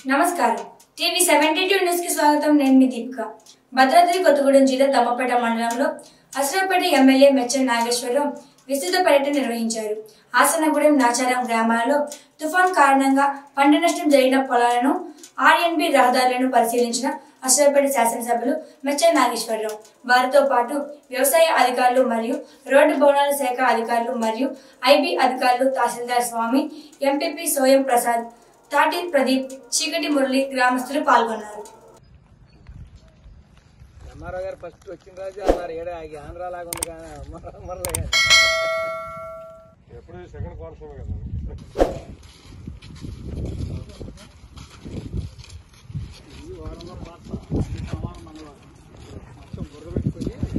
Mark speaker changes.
Speaker 1: నమస్కారం TV seventy two news కి స్వాగతం నేను మీ దీపిక భద్రాద్రి కొత్తగూడెం జిల్లా దమ్మపేట మండలంలో అసరాపేట ఎమ్మెల్యే మెచ్చన్ నాగేశ్వరరావు విస్తృత పర్యటన నిర్వహించారు ఆసనగూడెం నాచారం గ్రామాలలో తుఫాన్ కారణంగా పంట నష్టం జరిగిన పొలాలను ఆర్ఎన్బి రహదారులను పరిశీలించిన అసరాపేట శాసనసభ్యులు మెచ్చన్ నాగేశ్వరరావు వారితో పాటు వ్యవసాయ అధికారులు మరియు రోడ్డు భవనాల శాఖ అధికారులు మరియు ఐబీ అధికారులు తహసీల్దార్ స్వామి ఎంపీపీ సోయం ప్రసాద్ తాటి ప్రదీప్ చీకటి మురళి గ్రామస్తులు పాల్గొన్నారు
Speaker 2: ఎంఆర్ఓ గారు ఫస్ట్ వచ్చిన రోజు అన్నారు ఏడా ఆగి ఆంధ్ర లాగా ఉంది కానీ మర- మరలే కానీ
Speaker 3: ఎప్పుడు సెకండ్ కోర్సు కదా
Speaker 2: ఈ వారంలో పాత ఈ సోమవారం మంగళవారం మొత్తం బుర్ర పెట్టుకొని